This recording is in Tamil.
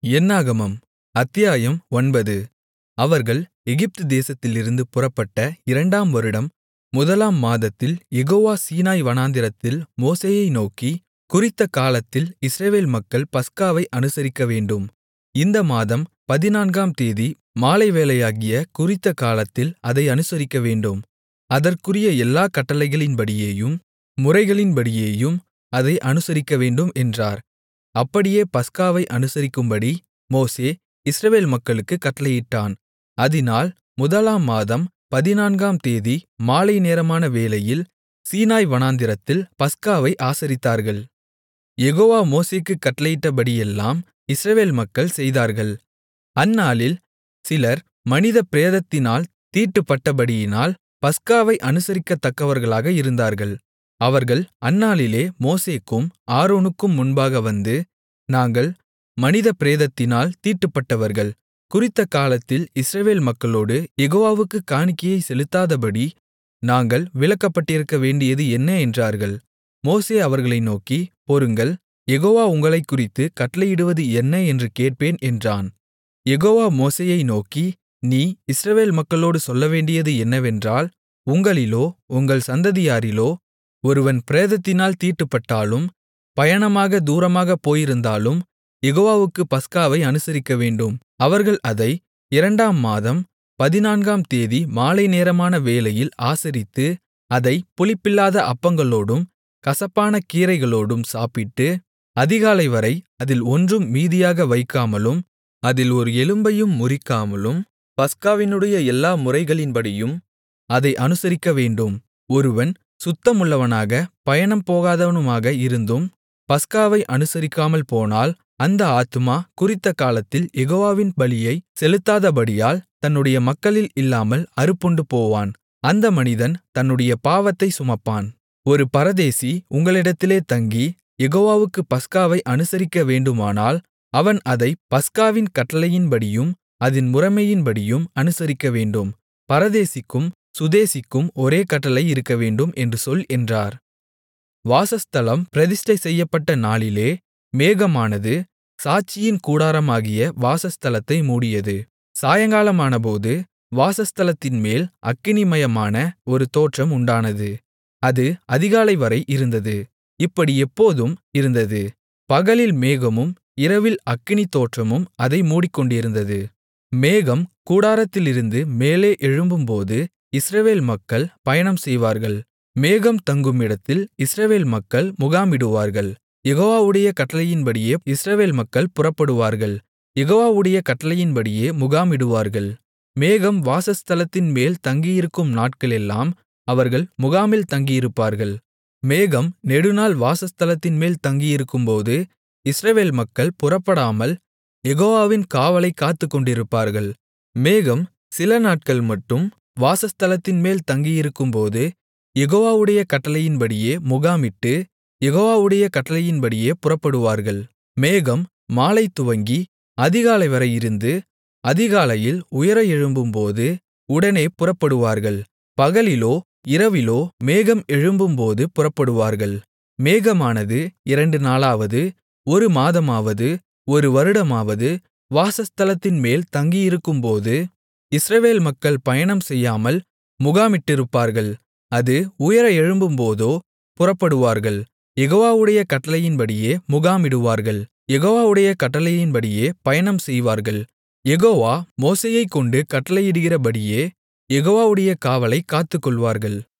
என்னாகமம் அத்தியாயம் ஒன்பது அவர்கள் எகிப்து தேசத்திலிருந்து புறப்பட்ட இரண்டாம் வருடம் முதலாம் மாதத்தில் யெகோவா சீனாய் வனாந்திரத்தில் மோசேயை நோக்கி குறித்த காலத்தில் இஸ்ரவேல் மக்கள் பஸ்காவை அனுசரிக்கவேண்டும் இந்த மாதம் பதினான்காம் தேதி மாலைவேளையாகிய குறித்த காலத்தில் அதை அனுசரிக்கவேண்டும் அதற்குரிய எல்லாக் கட்டளைகளின்படியேயும் முறைகளின்படியேயும் அதை அனுசரிக்கவேண்டும் என்றார் அப்படியே பஸ்காவை அனுசரிக்கும்படி மோசே இஸ்ரவேல் மக்களுக்குக் கட்டளையிட்டான் அதினால் முதலாம் மாதம் பதினான்காம் தேதி மாலை நேரமான வேளையில் சீனாய் வனாந்திரத்தில் பஸ்காவை ஆசரித்தார்கள் யெகோவா மோசேக்குக் கட்டளையிட்டபடியெல்லாம் இஸ்ரவேல் மக்கள் செய்தார்கள் அந்நாளில் சிலர் மனித பிரேதத்தினால் தீட்டுப்பட்டபடியினால் பஸ்காவை அனுசரிக்கத்தக்கவர்களாக இருந்தார்கள் அவர்கள் அந்நாளிலே மோசேக்கும் ஆரோனுக்கும் முன்பாக வந்து நாங்கள் மனித பிரேதத்தினால் தீட்டுப்பட்டவர்கள் குறித்த காலத்தில் இஸ்ரவேல் மக்களோடு யெகோவாவுக்குக் காணிக்கையைச் செலுத்தாதபடி நாங்கள் விலக்கப்பட்டிருக்கவேண்டியது என்ன என்றார்கள் மோசே அவர்களை நோக்கி பொறுங்கள் யெகோவா உங்களைக்குறித்துக் கட்டளையிடுவது என்ன என்று கேட்பேன் என்றான் யெகோவா மோசேயை நோக்கி நீ இஸ்ரவேல் மக்களோடு சொல்லவேண்டியது என்னவென்றால் உங்களிலோ உங்கள் சந்ததியாரிலோ ஒருவன் பிரேதத்தினால் தீட்டுப்பட்டாலும் பயணமாக தூரமாகப் போயிருந்தாலும் யெகோவாவுக்குப் பஸ்காவை அனுசரிக்கவேண்டும் அவர்கள் அதை இரண்டாம் மாதம் பதினான்காம் தேதி மாலைநேரமான வேளையில் ஆசரித்து அதைப் புளிப்பில்லாத அப்பங்களோடும் கசப்பான கீரைகளோடும் சாப்பிட்டு அதிகாலைவரை அதில் ஒன்றும் மீதியாக வைக்காமலும் அதில் ஒரு எலும்பையும் முறிக்காமலும் பஸ்காவினுடைய எல்லா முறைகளின்படியும் அதை அனுசரிக்கவேண்டும் ஒருவன் சுத்தமுள்ளவனாக பயணம் போகாதவனுமாக இருந்தும் பஸ்காவை அனுசரிக்காமல் போனால் அந்த ஆத்துமா குறித்த காலத்தில் யெகோவாவின் பலியைச் செலுத்தாதபடியால் தன்னுடைய மக்களில் இல்லாமல் அறுப்புண்டு போவான் அந்த மனிதன் தன்னுடைய பாவத்தைச் சுமப்பான் ஒரு பரதேசி உங்களிடத்திலே தங்கி யெகோவாவுக்குப் பஸ்காவை அனுசரிக்க வேண்டுமானால் அவன் அதைப் பஸ்காவின் கட்டளையின்படியும் அதின் முறைமையின்படியும் அனுசரிக்கவேண்டும் பரதேசிக்கும் சுதேசிக்கும் ஒரே கட்டளை இருக்கவேண்டும் என்று சொல் என்றார் வாசஸ்தலம் பிரதிஷ்டை செய்யப்பட்ட நாளிலே மேகமானது சாட்சியின் கூடாரமாகிய வாசஸ்தலத்தை மூடியது சாயங்காலமானபோது வாசஸ்தலத்தின்மேல் அக்கினிமயமான ஒரு தோற்றம் உண்டானது அது அதிகாலைவரை இருந்தது இப்படி எப்போதும் இருந்தது பகலில் மேகமும் இரவில் அக்கினி தோற்றமும் அதை மூடிக்கொண்டிருந்தது மேகம் கூடாரத்திலிருந்து மேலே எழும்பும்போது இஸ்ரவேல் மக்கள் பயணம் செய்வார்கள் மேகம் தங்குமிடத்தில் இஸ்ரவேல் மக்கள் முகாமிடுவார்கள் யெகோவாவுடைய கட்டளையின்படியே இஸ்ரவேல் மக்கள் புறப்படுவார்கள் யெகோவாவுடைய கட்டளையின்படியே முகாமிடுவார்கள் மேகம் வாசஸ்தலத்தின் மேல் தங்கியிருக்கும் நாட்களெல்லாம் அவர்கள் முகாமில் தங்கியிருப்பார்கள் மேகம் நெடுநாள் வாசஸ்தலத்தின்மேல் தங்கியிருக்கும்போது இஸ்ரவேல் மக்கள் புறப்படாமல் யெகோவாவின் காவலைக் காத்துக்கொண்டிருப்பார்கள் மேகம் சில நாட்கள் மட்டும் வாசஸ்தலத்தின்மேல் தங்கியிருக்கும்போது யெகோவாவுடைய கட்டளையின்படியே முகாமிட்டு யெகோவாவுடைய கட்டளையின்படியே புறப்படுவார்கள் மேகம் மாலை துவங்கி அதிகாலைவரை இருந்து அதிகாலையில் உயர எழும்பும்போது உடனே புறப்படுவார்கள் பகலிலோ இரவிலோ மேகம் எழும்பும்போது புறப்படுவார்கள் மேகமானது இரண்டு நாளாவது ஒரு மாதமாவது ஒரு வருடமாவது வாசஸ்தலத்தின்மேல் தங்கியிருக்கும்போது இஸ்ரவேல் மக்கள் பயணம் செய்யாமல் முகாமிட்டிருப்பார்கள் அது உயர எழும்பும்போதோ புறப்படுவார்கள் யெகோவாவுடைய கட்டளையின்படியே முகாமிடுவார்கள் யெகோவாவுடைய கட்டளையின்படியே பயணம் செய்வார்கள் யெகோவா மோசேயைக் கொண்டு கட்டளையிடுகிறபடியே யெகோவாவுடைய காவலைக் காத்துக்கொள்வார்கள்